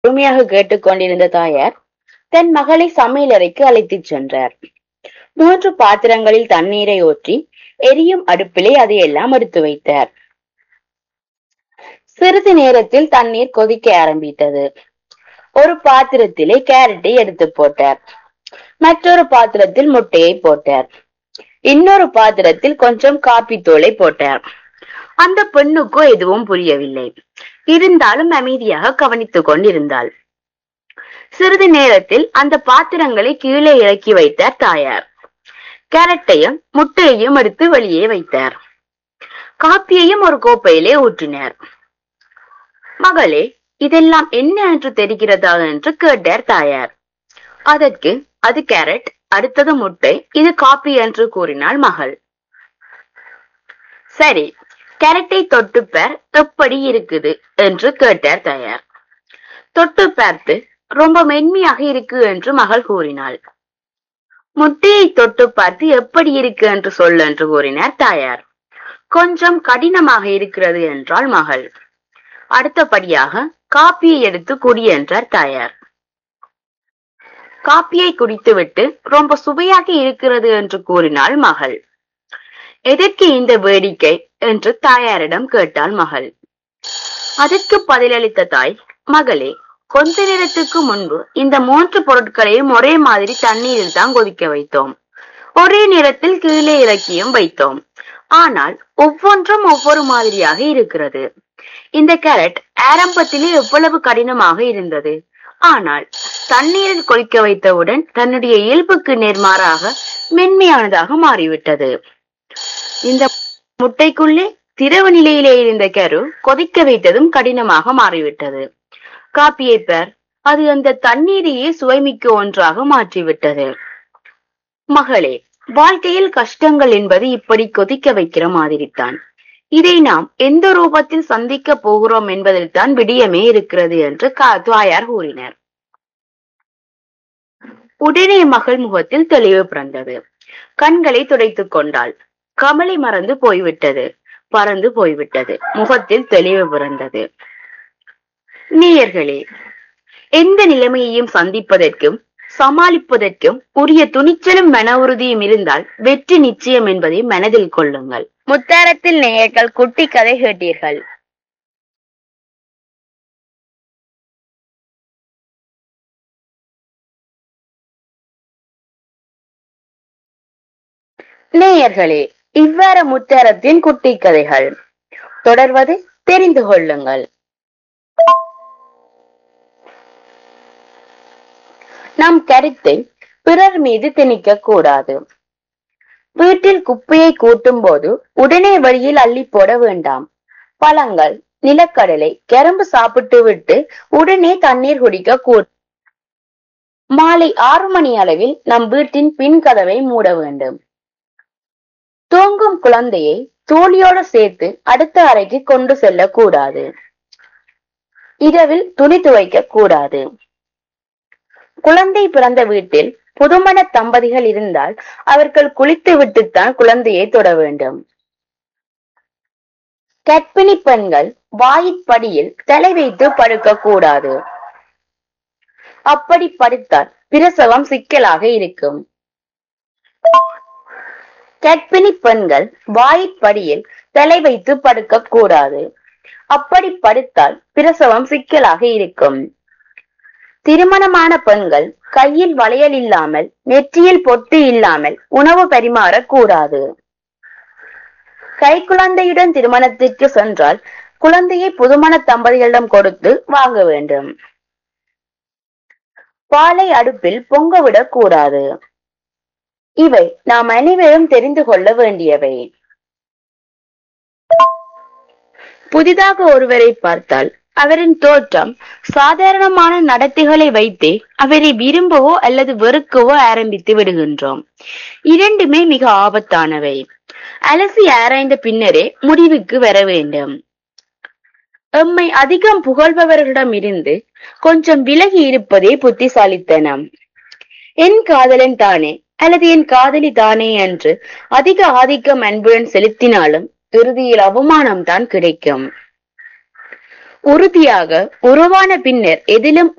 பொறுமையாக கேட்டுக்கொண்டிருந்த தாயார் தன் மகளை சமையலறைக்கு அழைத்துச் சென்றார் மூன்று பாத்திரங்களில் தண்ணீரை ஊற்றி எரியும் அடுப்பிலே அதையெல்லாம் எடுத்து வைத்தார் சிறிது நேரத்தில் தண்ணீர் கொதிக்க ஆரம்பித்தது ஒரு பாத்திரத்திலே கேரட்டை எடுத்து போட்டார் மற்றொரு பாத்திரத்தில் முட்டையை போட்டார் இன்னொரு பாத்திரத்தில் கொஞ்சம் காப்பி தூளை போட்டார் அந்த பெண்ணுக்கோ எதுவும் புரியவில்லை இருந்தாலும் அமைதியாக கவனித்துக் கொண்டிருந்தாள் சிறிது நேரத்தில் அந்த பாத்திரங்களை கீழே இறக்கி வைத்தார் தாயார் கேரட்டையும் முட்டையையும் எடுத்து வெளியே வைத்தார் காப்பியையும் ஒரு கோப்பையிலே ஊற்றினார் மகளே இதெல்லாம் என்ன என்று தெரிகிறதா என்று கேட்டார் தாயார் அதற்கு அது கேரட் அடுத்தது முட்டை இது காப்பி என்று கூறினாள் மகள் சரி கேரட்டை தொட்டு பார் எப்படி இருக்குது என்று கேட்டார் தாயார் தொட்டு பார்த்து ரொம்ப மென்மையாக இருக்கு என்று மகள் கூறினாள் முட்டையை தொட்டு பார்த்து எப்படி இருக்கு என்று சொல் என்று கூறினார் தாயார் கொஞ்சம் கடினமாக இருக்கிறது என்றாள் மகள் அடுத்தபடியாக காப்பியை எடுத்து குடி என்றார் தாயார் காப்பியை குடித்துவிட்டு ரொம்ப சுவையாக இருக்கிறது என்று கூறினாள் மகள் எதற்கு இந்த வேடிக்கை என்று தாயாரிடம் கேட்டாள் மகள் அதற்கு பதிலளித்த தாய் மகளே கொஞ்ச நேரத்துக்கு முன்பு இந்த மூன்று பொருட்களையும் ஒரே மாதிரி தண்ணீரில் தான் கொதிக்க வைத்தோம் ஒரே நேரத்தில் கீழே இறக்கியும் வைத்தோம் ஆனால் ஒவ்வொன்றும் ஒவ்வொரு மாதிரியாக இருக்கிறது இந்த கேரட் ஆரம்பத்திலே எவ்வளவு கடினமாக இருந்தது ஆனால் தண்ணீரில் கொதிக்க வைத்தவுடன் தன்னுடைய இயல்புக்கு நேர்மாறாக மென்மையானதாக மாறிவிட்டது இந்த முட்டைக்குள்ளே திரவ நிலையிலே இருந்த கரு கொதிக்க வைத்ததும் கடினமாக மாறிவிட்டது காப்பியை பெர் அது அந்த தண்ணீரையே சுவைமிக்க ஒன்றாக மாற்றிவிட்டது மகளே வாழ்க்கையில் கஷ்டங்கள் என்பது இப்படி கொதிக்க வைக்கிற மாதிரித்தான் இதை நாம் எந்த ரூபத்தில் சந்திக்க போகிறோம் என்பதில் தான் விடியமே இருக்கிறது என்று தாயார் கூறினர் உடனே மகள் முகத்தில் தெளிவு பிறந்தது கண்களை துடைத்துக் கொண்டாள் கமலை மறந்து போய்விட்டது பறந்து போய்விட்டது முகத்தில் தெளிவு பிறந்தது நேயர்களே எந்த நிலைமையையும் சந்திப்பதற்கும் சமாளிப்பதற்கும் உரிய துணிச்சலும் மன உறுதியும் இருந்தால் வெற்றி நிச்சயம் என்பதை மனதில் கொள்ளுங்கள் முத்தாரத்தில் நேயர்கள் குட்டி கதை கேட்டீர்கள் நேயர்களே இவ்வாறு முத்தாரத்தின் குட்டி கதைகள் தொடர்வது தெரிந்து கொள்ளுங்கள் நம் கருத்தை பிறர் மீது திணிக்க கூடாது வீட்டில் குப்பையை கூட்டும் போது உடனே வழியில் அள்ளி போட வேண்டாம் பழங்கள் நிலக்கடலை கரும்பு சாப்பிட்டு விட்டு உடனே தண்ணீர் குடிக்க கூட மாலை ஆறு மணி அளவில் நம் வீட்டின் பின் கதவை மூட வேண்டும் தூங்கும் குழந்தையை தோழியோடு சேர்த்து அடுத்த அறைக்கு கொண்டு செல்ல கூடாது இரவில் துணி துவைக்க கூடாது குழந்தை பிறந்த வீட்டில் புதுமண தம்பதிகள் இருந்தால் அவர்கள் குளித்து விட்டுத்தான் குழந்தையை தொட வேண்டும் கர்ப்பிணி பெண்கள் வாயிற்படியில் தலை வைத்து படுக்க கூடாது அப்படி படுத்தால் பிரசவம் சிக்கலாக இருக்கும் கர்ப்பிணி பெண்கள் வாயிற்படியில் தலை வைத்து படுக்க கூடாது அப்படி படுத்தால் பிரசவம் சிக்கலாக இருக்கும் திருமணமான பெண்கள் கையில் வளையல் இல்லாமல் நெற்றியில் பொட்டு இல்லாமல் உணவு பரிமாறக் கூடாது கை குழந்தையுடன் திருமணத்திற்கு சென்றால் குழந்தையை புதுமண தம்பதிகளிடம் கொடுத்து வாங்க வேண்டும் பாலை அடுப்பில் பொங்கவிடக் கூடாது இவை நாம் அனைவரும் தெரிந்து கொள்ள வேண்டியவை புதிதாக ஒருவரை பார்த்தால் அவரின் தோற்றம் சாதாரணமான நடத்தைகளை வைத்தே அவரை விரும்பவோ அல்லது வெறுக்கவோ ஆரம்பித்து விடுகின்றோம் இரண்டுமே மிக ஆபத்தானவை அலசி ஆராய்ந்த பின்னரே முடிவுக்கு வர வேண்டும் எம்மை அதிகம் புகழ்பவர்களிடம் இருந்து கொஞ்சம் விலகி இருப்பதே புத்திசாலித்தனம் என் காதலன் தானே அல்லது என் காதலி தானே என்று அதிக ஆதிக்கம் அன்புடன் செலுத்தினாலும் இறுதியில் அவமானம் தான் கிடைக்கும் உறுதியாக உருவான பின்னர் எதிலும்